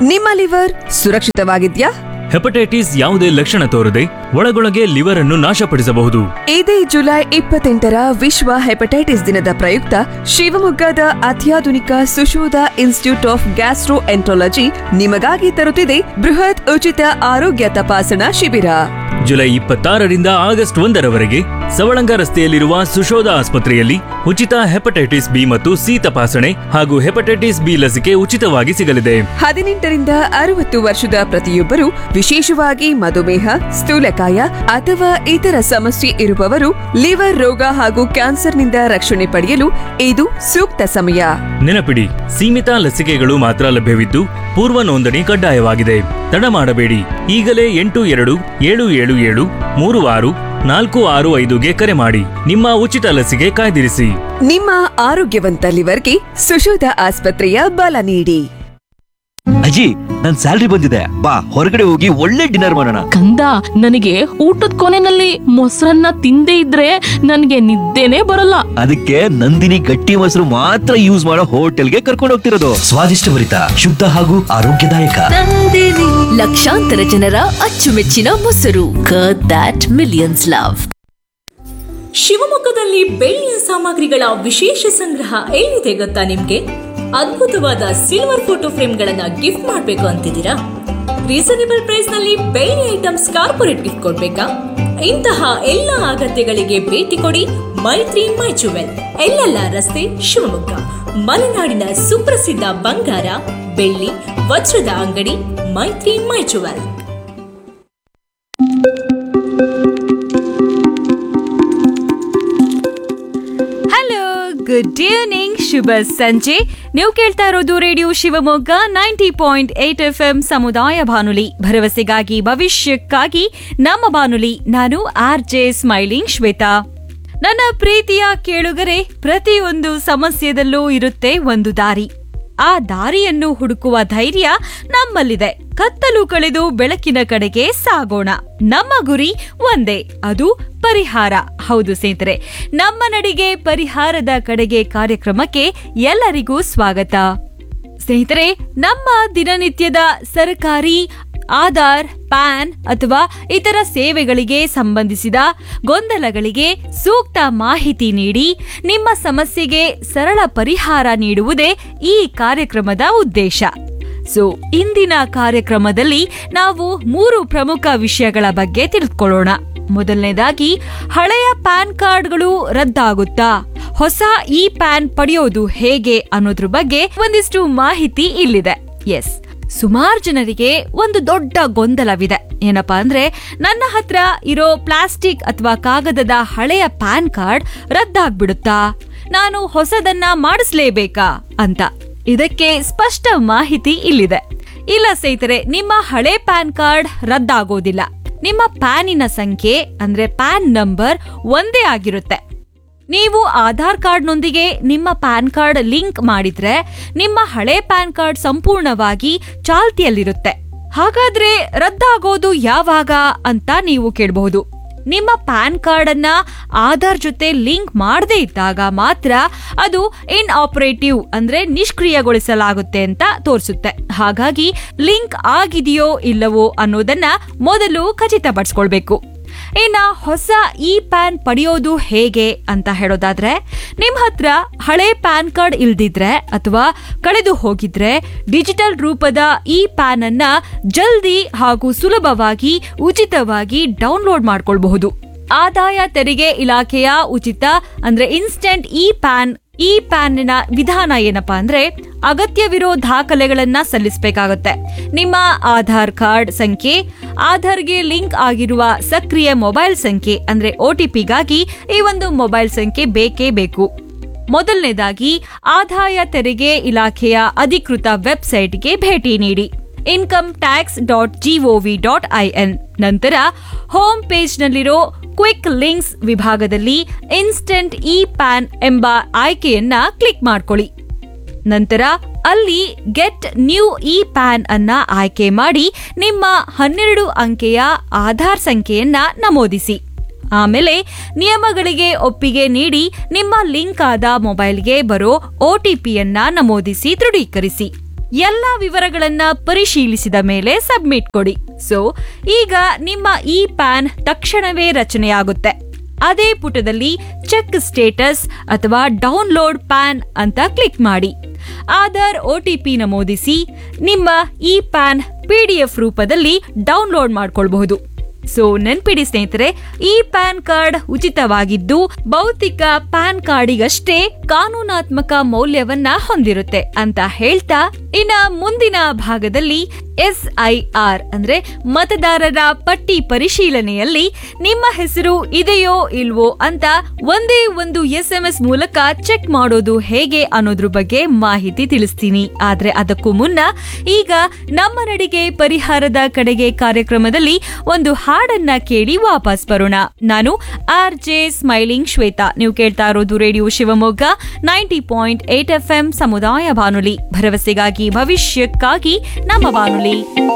ನಿಮ್ಮ liver ಸುರಕ್ಷಿತವಾಗಿದ್ಯಾ hepatitis ಯಾವುದೇ ಲಕ್ಷಣ ತೋರದೆ ಒಳಗೊಳಗೆ ಲಿವರ್ ಅನ್ನು ನಾಶಪಡಿಸಬಹುದು ಇದೇ ಜುಲೈ ಇಪ್ಪತ್ತೆಂಟರ ವಿಶ್ವ ಹೆಪಟೈಟಿಸ್ ದಿನದ ಪ್ರಯುಕ್ತ ಶಿವಮೊಗ್ಗದ ಅತ್ಯಾಧುನಿಕ Sushodha institute of gastroenterology ನಿಮಗಾಗಿ ತರುತ್ತಿದೆ ಬೃಹತ್ ಉಚಿತ ಆರೋಗ್ಯ ತಪಾಸಣಾ ಶಿಬಿರ ಜುಲೈ ಇಪ್ಪತ್ತಾರರಿಂದ ಆಗಸ್ಟ್ ಒಂದರವರೆಗೆ ಸವಳಂಗ ರಸ್ತೆಯಲ್ಲಿರುವ ಸುಶೋಧ ಆಸ್ಪತ್ರೆಯಲ್ಲಿ ಉಚಿತ ಹೆಪಟೈಟಿಸ್ ಬಿ ಮತ್ತು ಸಿ ತಪಾಸಣೆ ಹಾಗೂ ಹೆಪಟೈಟಿಸ್ ಬಿ ಲಸಿಕೆ ಉಚಿತವಾಗಿ ಸಿಗಲಿದೆ ಹದಿನೆಂಟರಿಂದ ಅರವತ್ತು ವರ್ಷದ ಪ್ರತಿಯೊಬ್ಬರು ವಿಶೇಷವಾಗಿ ಮಧುಮೇಹ ಸ್ಥೂಲಕಾಯ ಅಥವಾ ಇತರ ಸಮಸ್ಯೆ ಇರುವವರು ಲಿವರ್ ರೋಗ ಹಾಗೂ ಕ್ಯಾನ್ಸರ್ನಿಂದ ರಕ್ಷಣೆ ಪಡೆಯಲು ಇದು ಸೂಕ್ತ ಸಮಯ ನೆನಪಿಡಿ ಸೀಮಿತ ಲಸಿಕೆಗಳು ಮಾತ್ರ ಲಭ್ಯವಿದ್ದು ಪೂರ್ವ ನೋಂದಣಿ ಕಡ್ಡಾಯವಾಗಿದೆ ತಡ ಮಾಡಬೇಡಿ ಈಗಲೇ ಎಂಟು ಎರಡು ಏಳು ಏಳು ಏಳು ಮೂರು ಆರು ನಾಲ್ಕು ಆರು ಐದುಗೆ ಕರೆ ಮಾಡಿ ನಿಮ್ಮ ಉಚಿತ ಲಸಿಕೆ ಕಾಯ್ದಿರಿಸಿ ನಿಮ್ಮ ಆರೋಗ್ಯವಂತ ಲಿವರ್ಗೆ ಸುಶೋಧ ಆಸ್ಪತ್ರೆಯ ಬಲ ನೀಡಿ ಅಜ್ಜಿ ನನ್ ಸ್ಯಾಲ್ರಿ ಬಂದಿದೆ ಬಾ ಹೊರಗಡೆ ಹೋಗಿ ಒಳ್ಳೆ ಡಿನ್ನರ್ ಮಾಡೋಣ ಕಂದ ನನಗೆ ಊಟದ ಕೊನೆನಲ್ಲಿ ಮೊಸರನ್ನ ತಿಂದೇ ಇದ್ರೆ ನನಗೆ ನಿದ್ದೆನೇ ಬರಲ್ಲ ಅದಕ್ಕೆ ನಂದಿನಿ ಗಟ್ಟಿ ಮೊಸರು ಮಾತ್ರ ಯೂಸ್ ಮಾಡೋ ಹೋಟೆಲ್ಗೆ ಕರ್ಕೊಂಡು ಹೋಗ್ತಿರೋದು ಸ್ವಾದಿಷ್ಟಭರಿತ ಶುದ್ಧ ಹಾಗೂ ಆರೋಗ್ಯದಾಯಕ ಲಕ್ಷಾಂತರ ಜನರ ಅಚ್ಚುಮೆಚ್ಚಿನ ಮೊಸರು ಕರ್ಡ್ ದಟ್ ಮಿಲಿಯನ್ಸ್ ಲವ್ ಶಿವಮೊಗ್ಗದಲ್ಲಿ ಬೆಳ್ಳಿಯ ಸಾಮಗ್ರಿಗಳ ವಿಶೇಷ ಸಂಗ್ರಹ ಎಲ್ಲಿದೆ ಗೊತ್ತಾ ನಿಮ್ಗೆ ಅದ್ಭುತವಾದ ಸಿಲ್ವರ್ ಫೋಟೋ ಫ್ರೇಮ್ಗಳನ್ನ ಗಿಫ್ಟ್ ಮಾಡಬೇಕು ಅಂತಿದ್ದೀರಾ ರೀಸನೇಬಲ್ ಪ್ರೈಸ್ ನಲ್ಲಿ ಬೆಳ್ಳಿ ಐಟಮ್ಸ್ ಕಾರ್ಪೊರೇಟ್ ಗಿಫ್ಟ್ ಕೊಡ್ಬೇಕಾ ಇಂತಹ ಎಲ್ಲ ಅಗತ್ಯಗಳಿಗೆ ಭೇಟಿ ಕೊಡಿ ಮೈತ್ರಿ ಮೈ ಜುವೆಲ್ ಎಲ್ಲೆಲ್ಲ ರಸ್ತೆ ಶಿವಮೊಗ್ಗ ಮಲೆನಾಡಿನ ಸುಪ್ರಸಿದ್ಧ ಬಂಗಾರ ಬೆಳ್ಳಿ ವಜ್ರದ ಅಂಗಡಿ Maitri my jewel hello good evening ಶುಭ ಸಂಜೆ ನೀವು ಕೇಳ್ತಾ ಇರೋದು radio Shivamogga ninety point eight F M ಸಮುದಾಯ ಬಾನುಲಿ ಭರವಸೆಗಾಗಿ ಭವಿಷ್ಯಕ್ಕಾಗಿ ನಮ್ಮ ಬಾನುಲಿ ನಾನು ಆರ್ ಜೆ ಸ್ಮೈಲಿಂಗ್ ಶ್ವೇತಾ ನನ್ನ ಪ್ರೀತಿಯ ಕೇಳುಗರೆ ಪ್ರತಿಯೊಂದು ಸಮಸ್ಯೆದಲ್ಲೂ ಇರುತ್ತೆ ಒಂದು ದಾರಿ ಆ ದಾರಿಯನ್ನು ಹುಡುಕುವ ಧೈರ್ಯ ನಮ್ಮಲ್ಲಿದೆ ಕತ್ತಲು ಕಳೆದು ಬೆಳಕಿನ ಕಡೆಗೆ ಸಾಗೋಣ ನಮ್ಮ ಗುರಿ ಒಂದೇ ಅದು ಪರಿಹಾರ ಹೌದು ಸ್ನೇಹಿತರೆ ನಮ್ಮ ನಡಿಗೆ ಪರಿಹಾರದ ಕಡೆಗೆ ಕಾರ್ಯಕ್ರಮಕ್ಕೆ ಎಲ್ಲರಿಗೂ ಸ್ವಾಗತ ಸ್ನೇಹಿತರೆ ನಮ್ಮ ದಿನನಿತ್ಯದ ಸರ್ಕಾರಿ ಆಧಾರ್ ಪ್ಯಾನ್ ಅಥವಾ ಇತರ ಸೇವೆಗಳಿಗೆ ಸಂಬಂಧಿಸಿದ ಗೊಂದಲಗಳಿಗೆ ಸೂಕ್ತ ಮಾಹಿತಿ ನೀಡಿ ನಿಮ್ಮ ಸಮಸ್ಯೆಗೆ ಸರಳ ಪರಿಹಾರ ನೀಡುವುದೇ ಈ ಕಾರ್ಯಕ್ರಮದ ಉದ್ದೇಶ ಸೊ ಇಂದಿನ ಕಾರ್ಯಕ್ರಮದಲ್ಲಿ ನಾವು ಮೂರು ಪ್ರಮುಖ ವಿಷಯಗಳ ಬಗ್ಗೆ ತಿಳಿದುಕೊಳ್ಳೋಣ ಮೊದಲನೇದಾಗಿ ಹಳೆಯ ಪ್ಯಾನ್ ಕಾರ್ಡ್ಗಳು ರದ್ದಾಗುತ್ತಾ ಹೊಸ ಇ ಪ್ಯಾನ್ ಪಡೆಯೋದು ಹೇಗೆ ಅನ್ನೋದ್ರ ಬಗ್ಗೆ ಒಂದಿಷ್ಟು ಮಾಹಿತಿ ಇಲ್ಲಿದೆ ಎಸ್ ಸುಮಾರು ಜನರಿಗೆ ಒಂದು ದೊಡ್ಡ ಗೊಂದಲವಿದೆ ಏನಪ್ಪಾ ಅಂದ್ರೆ ನನ್ನ ಹತ್ರ ಇರೋ ಪ್ಲಾಸ್ಟಿಕ್ ಅಥವಾ ಕಾಗದದ ಹಳೆಯ ಪ್ಯಾನ್ ಕಾರ್ಡ್ ರದ್ದಾಗ್ಬಿಡುತ್ತಾ ನಾನು ಹೊಸದನ್ನ ಮಾಡಿಸ್ಲೇಬೇಕಾ ಅಂತ ಇದಕ್ಕೆ ಸ್ಪಷ್ಟ ಮಾಹಿತಿ ಇಲ್ಲಿದೆ ಇಲ್ಲ ಸ್ನೇಹಿತರೆ ನಿಮ್ಮ ಹಳೆ ಪ್ಯಾನ್ ಕಾರ್ಡ್ ರದ್ದಾಗೋದಿಲ್ಲ ನಿಮ್ಮ ಪ್ಯಾನಿನ ಸಂಖ್ಯೆ ಅಂದ್ರೆ ಪ್ಯಾನ್ ನಂಬರ್ ಒಂದೇ ಆಗಿರುತ್ತೆ ನೀವು ಆಧಾರ್ ಕಾರ್ಡ್ನೊಂದಿಗೆ ನಿಮ್ಮ ಪ್ಯಾನ್ ಕಾರ್ಡ್ ಲಿಂಕ್ ಮಾಡಿದ್ರೆ ನಿಮ್ಮ ಹಳೆ ಪ್ಯಾನ್ ಕಾರ್ಡ್ ಸಂಪೂರ್ಣವಾಗಿ ಚಾಲ್ತಿಯಲ್ಲಿರುತ್ತೆ ಹಾಗಾದ್ರೆ ರದ್ದಾಗೋದು ಯಾವಾಗ ಅಂತ ನೀವು ಕೇಳಬಹುದು ನಿಮ್ಮ ಪ್ಯಾನ್ ಕಾರ್ಡ್ ಅನ್ನ ಆಧಾರ್ ಜೊತೆ ಲಿಂಕ್ ಮಾಡದೇ ಇದ್ದಾಗ ಮಾತ್ರ ಅದು ಇನ್ ಆಪರೇಟಿವ್ ಅಂದ್ರೆ ನಿಷ್ಕ್ರಿಯಗೊಳಿಸಲಾಗುತ್ತೆ ಅಂತ ತೋರಿಸುತ್ತೆ ಹಾಗಾಗಿ ಲಿಂಕ್ ಆಗಿದೆಯೋ ಇಲ್ಲವೋ ಅನ್ನೋದನ್ನ ಮೊದಲು ಖಚಿತಪಡಿಸ್ಕೊಳ್ಬೇಕು ಇನ್ನ ಹೊಸ ಇ ಪ್ಯಾನ್ ಪಡೆಯೋದು ಹೇಗೆ ಅಂತ ಹೇಳೋದಾದ್ರೆ ನಿಮ್ ಹತ್ರ ಹಳೆ ಪ್ಯಾನ್ ಕಾರ್ಡ್ ಇಲ್ದಿದ್ರೆ ಅಥವಾ ಕಳೆದು ಹೋಗಿದ್ರೆ ಡಿಜಿಟಲ್ ರೂಪದ ಇ ಪ್ಯಾನ್ ಅನ್ನ ಜಲ್ದಿ ಹಾಗೂ ಸುಲಭವಾಗಿ ಉಚಿತವಾಗಿ ಡೌನ್ಲೋಡ್ ಮಾಡ್ಕೊಳ್ಬಹುದು ಆದಾಯ ತೆರಿಗೆ ಇಲಾಖೆಯ ಉಚಿತ ಅಂದ್ರೆ ಇನ್ಸ್ಟೆಂಟ್ ಇ ಪ್ಯಾನ್ ಈ ಪ್ಯಾನಿನ ವಿಧಾನ ಏನಪ್ಪಾ ಅಂದ್ರೆ ಅಗತ್ಯವಿರೋ ದಾಖಲೆಗಳನ್ನ ಸಲ್ಲಿಸಬೇಕಾಗುತ್ತೆ ನಿಮ್ಮ ಆಧಾರ್ ಕಾರ್ಡ್ ಸಂಖ್ಯೆ ಆಧಾರ್ಗೆ ಲಿಂಕ್ ಆಗಿರುವ ಸಕ್ರಿಯ ಮೊಬೈಲ್ ಸಂಖ್ಯೆ ಅಂದ್ರೆ ಗಾಗಿ ಈ ಒಂದು ಮೊಬೈಲ್ ಸಂಖ್ಯೆ ಬೇಕೇ ಬೇಕು ಮೊದಲನೇದಾಗಿ ಆದಾಯ ತೆರಿಗೆ ಇಲಾಖೆಯ ಅಧಿಕೃತ ವೆಬ್ಸೈಟ್ಗೆ ಭೇಟಿ ನೀಡಿ income tax dot G O V dot I N ನಂತರ ಹೋಮ್ ಪೇಜ್ನಲ್ಲಿರೋ ಕ್ವಿಕ್ ಲಿಂಕ್ಸ್ ವಿಭಾಗದಲ್ಲಿ ಇನ್ಸ್ಟೆಂಟ್ ಇ ಪ್ಯಾನ್ ಎಂಬ ಆಯ್ಕೆಯನ್ನ ಕ್ಲಿಕ್ ಮಾಡ್ಕೊಳ್ಳಿ ನಂತರ ಅಲ್ಲಿ ಗೆಟ್ ನ್ಯೂ ಇ ಪ್ಯಾನ್ ಅನ್ನ ಆಯ್ಕೆ ಮಾಡಿ ನಿಮ್ಮ ಹನ್ನೆರಡು ಅಂಕೆಯ ಆಧಾರ್ ಸಂಖ್ಯೆಯನ್ನ ನಮೂದಿಸಿ ಆಮೇಲೆ ನಿಯಮಗಳಿಗೆ ಒಪ್ಪಿಗೆ ನೀಡಿ ನಿಮ್ಮ ಲಿಂಕ್ ಆದ ಮೊಬೈಲ್ಗೆ ಬರೋ ಒಟಿಪಿಯನ್ನ ನಮೂದಿಸಿ ದೃಢೀಕರಿಸಿ ಎಲ್ಲಾ ವಿವರಗಳನ್ನ ಪರಿಶೀಲಿಸಿದ ಮೇಲೆ ಸಬ್ಮಿಟ್ ಕೊಡಿ ಸೊ ಈಗ ನಿಮ್ಮ ಈ ಪ್ಯಾನ್ ತಕ್ಷಣವೇ ರಚನೆಯಾಗುತ್ತೆ ಅದೇ ಪುಟದಲ್ಲಿ ಚೆಕ್ ಸ್ಟೇಟಸ್ ಅಥವಾ ಡೌನ್ಲೋಡ್ ಪ್ಯಾನ್ ಅಂತ ಕ್ಲಿಕ್ ಮಾಡಿ ಆಧಾರ್ ಒಟಿಪಿ ನಮೂದಿಸಿ ನಿಮ್ಮ ಈ ಪ್ಯಾನ್ ಪಿಡಿಎಫ್ ರೂಪದಲ್ಲಿ ಡೌನ್ಲೋಡ್ ಮಾಡ್ಕೊಳ್ಬಹುದು ಸೊ ನೆನ್ಪಿಡಿ ಸ್ನೇಹಿತರೆ ಈ ಪ್ಯಾನ್ ಕಾರ್ಡ್ ಉಚಿತವಾಗಿದ್ದು ಭೌತಿಕ ಪ್ಯಾನ್ ಕಾರ್ಡಿಗಷ್ಟೇ ಕಾನೂನಾತ್ಮಕ ಮೌಲ್ಯವನ್ನ ಹೊಂದಿರುತ್ತೆ ಅಂತ ಹೇಳ್ತಾ ಇನ್ನ ಮುಂದಿನ ಭಾಗದಲ್ಲಿ ಎಸ್ಐಆರ್ ಅಂದ್ರೆ ಮತದಾರರ ಪಟ್ಟಿ ಪರಿಶೀಲನೆಯಲ್ಲಿ ನಿಮ್ಮ ಹೆಸರು ಇದೆಯೋ ಇಲ್ವೋ ಅಂತ ಒಂದೇ ಒಂದು ಎಸ್ ಎಂ ಎಸ್ ಮೂಲಕ ಚೆಕ್ ಮಾಡೋದು ಹೇಗೆ ಅನ್ನೋದ್ರ ಬಗ್ಗೆ ಮಾಹಿತಿ ತಿಳಿಸ್ತೀನಿ ಆದ್ರೆ ಅದಕ್ಕೂ ಮುನ್ನ ಈಗ ನಮ್ಮ ನಡಿಗೆ ಪರಿಹಾರದ ಕಡೆಗೆ ಕಾರ್ಯಕ್ರಮದಲ್ಲಿ ಒಂದು ಹಾಡನ್ನ ಕೇಳಿ ವಾಪಸ್ ಬರೋಣ ನಾನು ಆರ್ ಜೆ ಸ್ಮೈಲಿಂಗ್ ಶ್ವೇತಾ ನೀವು ಕೇಳ್ತಾ ಇರೋದು radio Shivamogga ninety point eight F M ಸಮುದಾಯ ಬಾನುಲಿ ಭರವಸೆಗಾಗಿ ಭವಿಷ್ಯಕ್ಕಾಗಿ ನಮ್ಮ ಬಾನುಲಿ